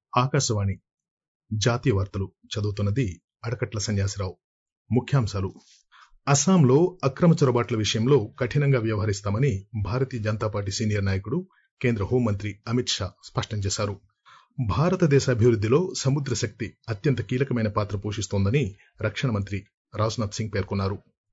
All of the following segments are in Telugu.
ఆకాశవాణి జాతీయ వార్తలు చదువుతున్నది అడకట్ల సన్యాసిరావు ముఖ్యాంశాలు అస్సాంలో అక్రమ చొరబాట్ల విషయంలో కఠినంగా వ్యవహరిస్తామని భారతీయ జనతా పార్టీ సీనియర్ నాయకుడు కేంద్ర హోంమంత్రి అమిత్ షా స్పష్టం చేశారు భారతదేశ అభివృద్దిలో సముద్ర శక్తి అత్యంత కీలకమైన పాత్ర పోషిస్తోందని రక్షణ మంత్రి రాజ్నాథ్ సింగ్ పేర్కొన్నారు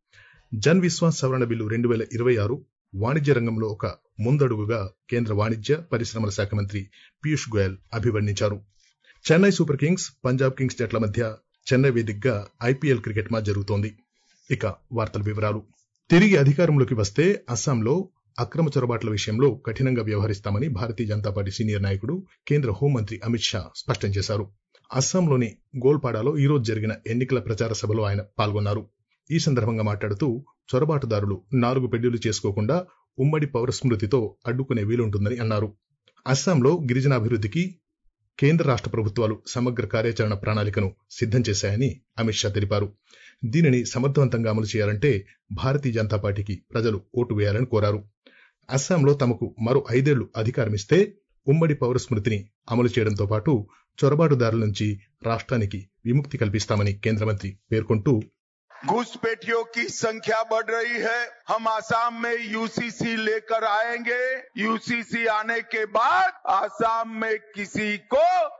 జన్ విశ్వాస్ సవరణ బిల్లు రెండు వేల ఇరవై ఆరు వాణిజ్య రంగంలో ఒక ముందడుగుగా కేంద్ర వాణిజ్య పరిశ్రమల శాఖ మంత్రి పీయూష్ గోయల్ అభివర్ణించారు Chennai Super Kings Punjab Kings జట్ల మధ్య చెన్నై వేదికగా ఐపీఎల్ క్రికెట్ మ్యాచ్ జరుగుతోంది ఇక వార్తల వివరాలు తిరిగి అధికారంలోకి వస్తే అస్సాంలో అక్రమ చొరబాట్ల విషయంలో కఠినంగా వ్యవహరిస్తామని భారతీయ జనతా పార్టీ సీనియర్ నాయకుడు కేంద్ర హోంమంత్రి అమిత్ షా స్పష్టం చేశారు అస్సాంలోని గోల్పాడాలో ఈ రోజు జరిగిన ఎన్నికల ప్రచార సభలో ఆయన పాల్గొన్నారు ఈ సందర్భంగా మాట్లాడుతూ చొరబాటుదారులు నాలుగు పెళ్లిళ్లు చేసుకోకుండా ఉమ్మడి పౌర స్మృతితో అడ్డుకునే వీలుంటుందని అన్నారు అస్సాంలో గిరిజనాభివృద్ధికి కేంద్ర రాష్ట్ర ప్రభుత్వాలు సమగ్ర కార్యాచరణ ప్రణాళికను సిద్ధం చేశాయని అమిత్ షా తెలిపారు దీనిని సమర్థవంతంగా అమలు చేయాలంటే భారతీయ జనతా పార్టీకి ప్రజలు ఓటు వేయాలని కోరారు అస్సాంలో తమకు మరో ఐదేళ్లు అధికారమిస్తే ఉమ్మడి పౌర స్మృతిని అమలు చేయడంతో పాటు చొరబాటుదారుల నుంచి రాష్ట్రానికి విముక్తి కల్పిస్తామని కేంద్ర మంత్రి పేర్కొంటూ घुसपैठियों की संख्या बढ़ रही है हम आसाम में यूसीसी लेकर आएंगे यूसीसी आने के बाद आसाम में किसी को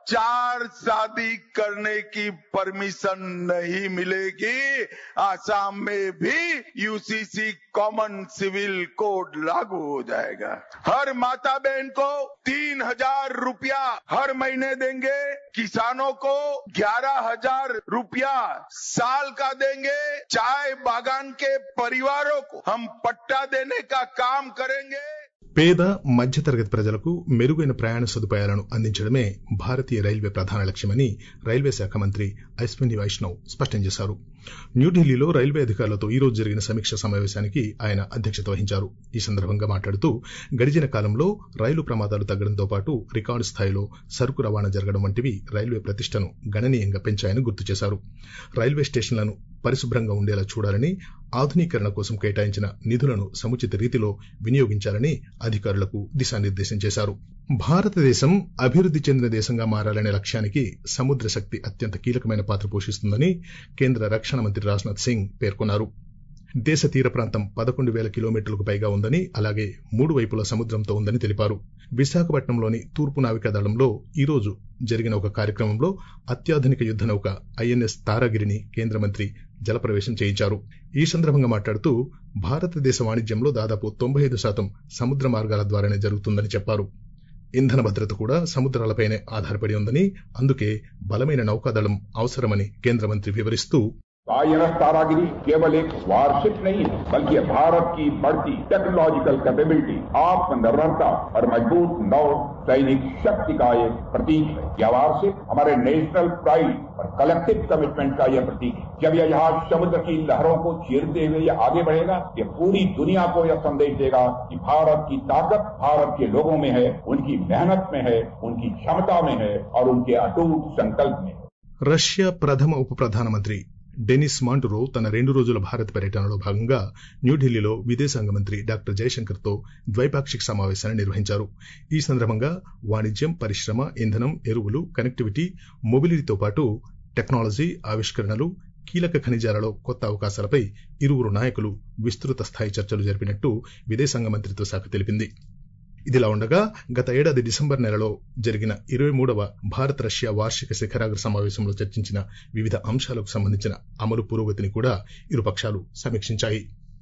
चार शादी करने की परमिशन नहीं मिलेगी आसाम में भी यूसीसी कॉमन सिविल कोड लागू हो जाएगा हर माता बहन को तीन हजार रुपया हर महीने देंगे किसानों को ग्यारह हजार रुपया साल का देंगे चाय बागान के परिवारों को हम पट्टा देने का काम करेंगे పేద మధ్యతరగతి ప్రజలకు మెరుగైన ప్రయాణ సదుపాయాలను అందించడమే భారతీయ రైల్వే ప్రధాన లక్ష్యమని రైల్వే శాఖ మంత్రి అశ్విని వైష్ణవ్ స్పష్టం చేశారు న్యూఢిల్లీలో రైల్వే అధికారులతో ఈ రోజు జరిగిన సమీక్ష సమావేశానికి ఆయన అధ్యక్షత వహించారు ఈ సందర్భంగా మాట్లాడుతూ గడిచిన కాలంలో రైలు ప్రమాదాలు తగ్గడంతో పాటు రికార్డు స్థాయిలో సరుకు రవాణా జరగడం వంటివి రైల్వే ప్రతిష్టను గణనీయంగా పెంచాయని గుర్తు చేశారు రైల్వే స్టేషన్లను పరిశుభ్రంగా ఉండేలా చూడాలని ఆధునీకరణ కోసం కేటాయించిన నిధులను సముచిత రీతిలో వినియోగించాలని అధికారులకు దిశానిర్దేశం చేశారు భారతదేశం అభివృద్ది చెందిన దేశంగా మారాలనే లక్ష్యానికి సముద్ర శక్తి అత్యంత కీలకమైన పాత్ర పోషిస్తుందని కేంద్ర రక్షణ మంత్రి రాజ్నాథ్ సింగ్ పేర్కొన్నారు దేశ తీర ప్రాంతం పదకొండు వేల కిలోమీటర్లకు పైగా ఉందని అలాగే మూడు వైపుల సముద్రంతో ఉందని తెలిపారు విశాఖపట్నంలోని తూర్పు నావికా దళంలో ఈ రోజు జరిగిన ఒక కార్యక్రమంలో అత్యాధునిక యుద్ద నౌక ఐఎన్ఎస్ తారాగిరిని కేంద్ర మంత్రి జలప్రవేశం చేయించారు ఈ సందర్భంగా మాట్లాడుతూ భారతదేశ వాణిజ్యంలో దాదాపు తొంభై ఐదు శాతం సముద్ర మార్గాల ద్వారానే జరుగుతుందని చెప్పారు ఇంధన భద్రత కూడా సముద్రాలపైనే ఆధారపడి ఉందని అందుకే బలమైన నౌకాదళం అవసరమని కేంద్ర మంత్రి వివరిస్తూ आईएनएस तारागिरी केवल एक वारशिप नहीं है बल्कि भारत की बढ़ती टेक्नोलॉजिकल कैपेबिलिटी आत्मनिर्भरता और मजबूत नौ सैनिक शक्ति का एक प्रतीक है यह वारशिप हमारे नेशनल प्राइड और कलेक्टिव कमिटमेंट का यह प्रतीक है जब यह जहाज समुद्र की लहरों को चीरते हुए यह आगे बढ़ेगा यह पूरी दुनिया को यह संदेश देगा कि भारत की ताकत भारत के लोगों में है उनकी मेहनत में है उनकी क्षमता में है और उनके अटूट संकल्प में రష్యా ప్రథమ ఉప ప్రధానమంత్రి డెనిస్ మాంటురో తన రెండు రోజుల భారత్ పర్యటనలో భాగంగా న్యూఢిల్లీలో విదేశాంగ మంత్రి డాక్టర్ జయశంకర్ తో ద్వైపాక్షిక సమావేశాన్ని నిర్వహించారు ఈ సందర్భంగా వాణిజ్యం పరిశ్రమ ఇంధనం ఎరువులు కనెక్టివిటీ మొబిలిటీతో పాటు టెక్నాలజీ ఆవిష్కరణలు కీలక ఖనిజాలలో కొత్త అవకాశాలపై ఇరువురు నాయకులు విస్తృత స్థాయి చర్చలు జరిపినట్టు విదేశాంగ మంత్రిత్వ శాఖ తెలిపింది ఇదిలా ఉండగా గత ఏడాది డిసెంబర్ నెలలో జరిగిన ఇరవై మూడవ భారత్ రష్యా వార్షిక శిఖరాగ్ర సమావేశంలో చర్చించిన వివిధ అంశాలకు సంబంధించిన అమలు పురోగతిని కూడా ఇరుపక్షాలు సమీక్షించాయి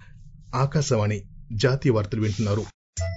ఆకాశవాణి జాతీయ వార్తలు వింటున్నారు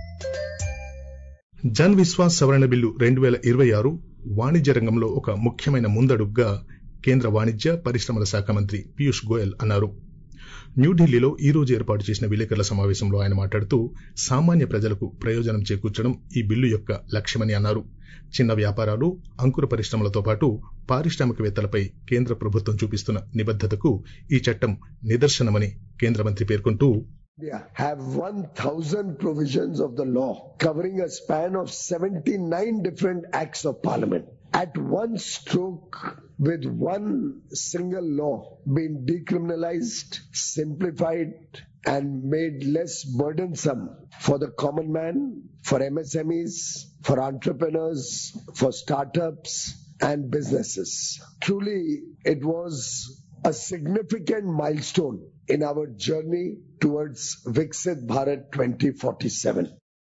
జన్ విశ్వాస్ సవరణ బిల్లు రెండు వేల ఇరవై ఆరు వాణిజ్య రంగంలో ఒక ముఖ్యమైన ముందడుగ్గా కేంద్ర వాణిజ్య పరిశ్రమల శాఖ మంత్రి పీయూష్ గోయల్ అన్నారు న్యూఢిల్లీలో ఈ రోజు ఏర్పాటు చేసిన విలేకరుల సమావేశంలో ఆయన మాట్లాడుతూ సామాన్య ప్రజలకు ప్రయోజనం చేకూర్చడం ఈ బిల్లు యొక్క లక్ష్యమని అన్నారు చిన్న వ్యాపారాలు అంకుర పరిశ్రమలతో పాటు పారిశ్రామికవేత్తలపై కేంద్ర ప్రభుత్వం చూపిస్తున్న నిబద్దతకు ఈ చట్టం నిదర్శనమని కేంద్ర మంత్రి పేర్కొంటూ have 1000 provisions of the law covering a span of 79 different acts of parliament at one stroke with one single law being decriminalized, simplified, and made less burdensome for the common man, for MSMEs, for entrepreneurs, for startups, and businesses. Truly, it was a significant milestone in our journey towards Viksit Bharat 2047.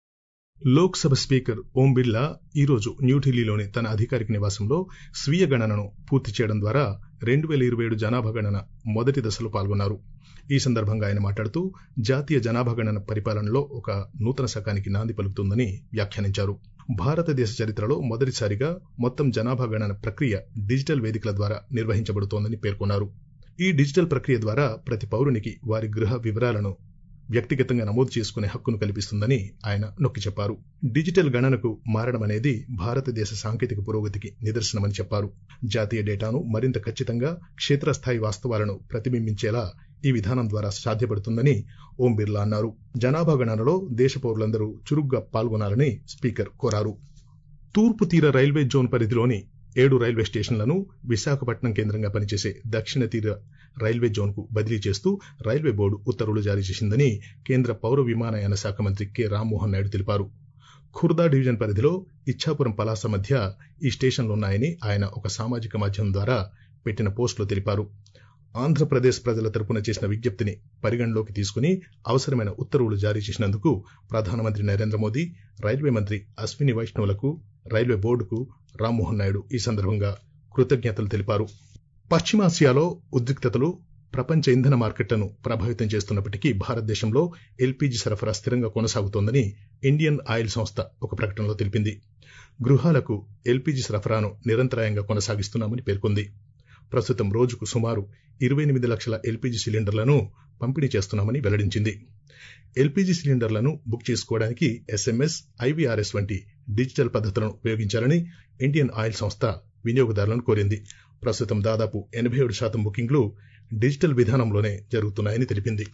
Lok Sabha speaker Om Birla ఈరోజు న్యూఢిల్లీలోని తన అధికారిక నివాసంలో స్వీయ గణనను పూర్తి చేయడం ద్వారా రెండు వేల ఇరవై ఏడు జనాభా గణన మొదటి దశలో పాల్గొన్నారు ఈ సందర్భంగా ఆయన మాట్లాడుతూ జాతీయ జనాభా గణన పరిపాలనలో ఒక నూతన శకానికి నాంది పలుకుతుందని వ్యాఖ్యానించారు భారతదేశ చరిత్రలో మొదటిసారిగా మొత్తం జనాభా గణన ప్రక్రియ డిజిటల్ వేదికల ద్వారా నిర్వహించబడుతోందని పేర్కొన్నారు ఈ డిజిటల్ ప్రక్రియ ద్వారా ప్రతి పౌరునికి వారి గృహ వివరాలను వ్యక్తిగతంగా నమోదు చేసుకునే హక్కును కల్పిస్తుందని ఆయన నొక్కి చెప్పారు డిజిటల్ గణనకు మారడం అనేది భారతదేశ సాంకేతిక పురోగతికి నిదర్శనమని చెప్పారు జాతీయ డేటాను మరింత ఖచ్చితంగా క్షేత్రస్థాయి వాస్తవాలను ప్రతిబింబించేలా ఈ విధానం ద్వారా సాధ్యపడుతుందని ఓం బిర్లా అన్నారు జనాభా గణనలో దేశ పౌరులందరూ చురుగ్గా పాల్గొనాలని స్పీకర్ కోరారు తూర్పు తీర రైల్వే జోన్ పరిధిలోని ఏడు రైల్వే స్టేషన్లను విశాఖపట్నం కేంద్రంగా పనిచేసే దక్షిణ తీర రైల్వే జోన్కు బదిలీ చేస్తూ రైల్వే బోర్డు ఉత్తర్వులు జారీ చేసిందని కేంద్ర పౌర విమానయాన శాఖ మంత్రి కె రామ్మోహన్ నాయుడు తెలిపారు ఖుర్దా డివిజన్ పరిధిలో ఇచ్చాపురం పలాస మధ్య ఈ స్టేషన్లున్నాయని ఆయన ఒక సామాజిక మాధ్యమం ద్వారా పెట్టిన పోస్టులో తెలిపారు ఆంధ్రప్రదేశ్ ప్రజల తరపున చేసిన విజ్ఞప్తిని పరిగణలోకి తీసుకుని అవసరమైన ఉత్తర్వులు జారీ చేసినందుకు ప్రధానమంత్రి నరేంద్ర మోదీ రైల్వే మంత్రి అశ్విని వైష్ణవులకు రైల్వే బోర్డుకు రామ్మోహన్ నాయుడు ఈ సందర్భంగా కృతజ్ఞతలు తెలిపారు పశ్చిమాసియాలో ఉద్రిక్తతలు ప్రపంచ ఇంధన మార్కెట్లను ప్రభావితం చేస్తున్నప్పటికీ భారతదేశంలో ఎల్పీజీ సరఫరా స్థిరంగా కొనసాగుతోందని ఇండియన్ ఆయిల్ సంస్థ ఒక ప్రకటనలో తెలిపింది గృహాలకు ఎల్పీజీ సరఫరాను నిరంతరాయంగా కొనసాగిస్తున్నామని పేర్కొంది ప్రస్తుతం రోజుకు సుమారు ఇరవై ఎనిమిది లక్షల ఎల్పీజీ సిలిండర్లను పంపిణీ చేస్తున్నామని వెల్లడించింది ఎల్పీజీ సిలిండర్లను బుక్ చేసుకోవడానికి ఎస్ఎంఎస్ ఐవీఆర్ఎస్ వంటి డిజిటల్ పద్ధతులను ఉపయోగించాలని ఇండియన్ ఆయిల్ సంస్థ వినియోగదారులను కోరింది ప్రస్తుతం దాదాపు ఎనభై ఏడు శాతం బుకింగ్లు డిజిటల్ విధానంలోనే జరుగుతున్నాయని తెలిపింది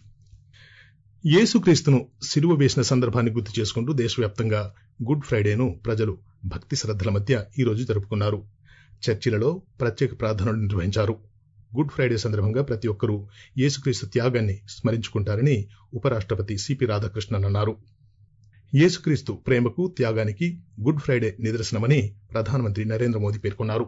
యేసుక్రీస్తును సిలువ వేసిన సందర్భాన్ని గుర్తు చేసుకుంటూ దేశవ్యాప్తంగా గుడ్ ఫ్రైడేను ప్రజలు భక్తి శ్రద్దల మధ్య ఈ రోజు జరుపుకున్నారు చర్చిలలో ప్రత్యేక ప్రార్థనలు నిర్వహించారు గుడ్ ఫ్రైడే సందర్భంగా ప్రతి ఒక్కరూ యేసుక్రీస్తు త్యాగాన్ని స్మరించుకుంటారని ఉపరాష్ట్రపతి సిపి రాధాకృష్ణన్ అన్నారు యేసుక్రీస్తు ప్రేమకు త్యాగానికి గుడ్ ఫ్రైడే నిదర్శనమని ప్రధానమంత్రి నరేంద్ర మోదీ పేర్కొన్నారు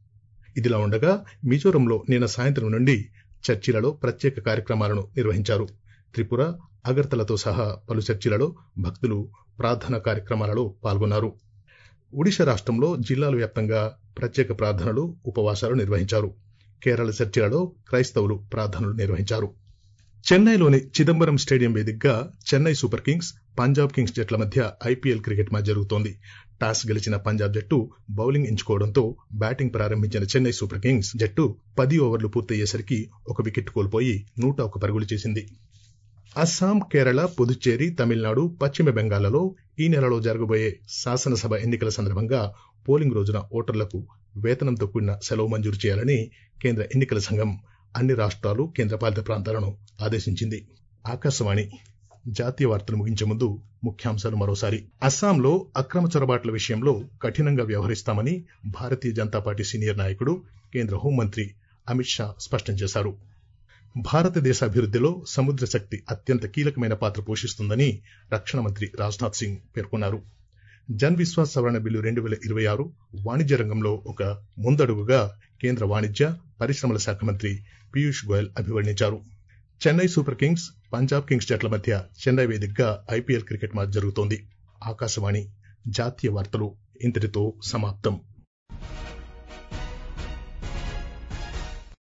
ఇదిలా ఉండగా మిజోరంలో నిన్న సాయంత్రం నుండి చర్చిలలో ప్రత్యేక కార్యక్రమాలను నిర్వహించారు త్రిపుర అగర్తలతో సహా పలు చర్చిలలో భక్తులు ప్రార్థనా కార్యక్రమాలలో పాల్గొన్నారు ఒడిశా రాష్ట్రంలో జిల్లాల వ్యాప్తంగా ప్రత్యేక ప్రార్థనలు ఉపవాసాలు నిర్వహించారు కేరళ చర్చిలలో క్రైస్తవులు ప్రార్థనలు నిర్వహించారు చెన్నైలోని చిదంబరం స్టేడియం వేదికగా Chennai Super Kings Punjab Kings జట్ల మధ్య ఐపీఎల్ క్రికెట్ మ్యాచ్ జరుగుతోంది టాస్ గెలిచిన పంజాబ్ జట్టు బౌలింగ్ ఎంచుకోవడంతో బ్యాటింగ్ ప్రారంభించిన చెన్నై సూపర్ కింగ్స్ జట్టు పది ఓవర్లు పూర్తయ్యేసరికి ఒక వికెట్ కోల్పోయి నూట ఒక పరుగులు చేసింది అస్సాం కేరళ పుదుచ్చేరి తమిళనాడు పశ్చిమ బెంగాల్లో ఈ నెలలో జరగబోయే శాసనసభ ఎన్నికల సందర్భంగా పోలింగ్ రోజున ఓటర్లకు వేతనంతో కూడిన సెలవు మంజూరు చేయాలని కేంద్ర ఎన్నికల సంఘం అన్ని రాష్ట్రాలు కేంద్రపాలిత ప్రాంతాలను ఆదేశించింది ఆకాశవాణి జాతీయ వార్తలు ముగించే ముందు ముఖ్యాంశాలు మరోసారి అస్సాంలో అక్రమ చొరబాట్ల విషయంలో కఠినంగా వ్యవహరిస్తామని భారతీయ జనతా పార్టీ సీనియర్ నాయకుడు కేంద్ర హోంమంత్రి అమిత్ షా స్పష్టం చేశారు భారతదేశ అభివృద్ధిలో సముద్ర శక్తి అత్యంత కీలకమైన పాత్ర పోషిస్తుందని రక్షణ మంత్రి రాజ్నాథ్ సింగ్ పేర్కొన్నారు జన్ విశ్వాస్ సవరణ బిల్లు రెండు వేల ఇరవై ఆరు వాణిజ్య రంగంలో ఒక ముందడుగుగా కేంద్ర వాణిజ్య పరిశ్రమల శాఖ మంత్రి పీయూష్ గోయల్ అభివర్ణించారు Chennai Super Kings Punjab Kings జట్ల మధ్య చెన్నై వేదికగా ఐపీఎల్ క్రికెట్ మ్యాచ్ జరుగుతోంది ఆకాశవాణి జాతీయ వార్తలు ఇంతటితో సమాప్తం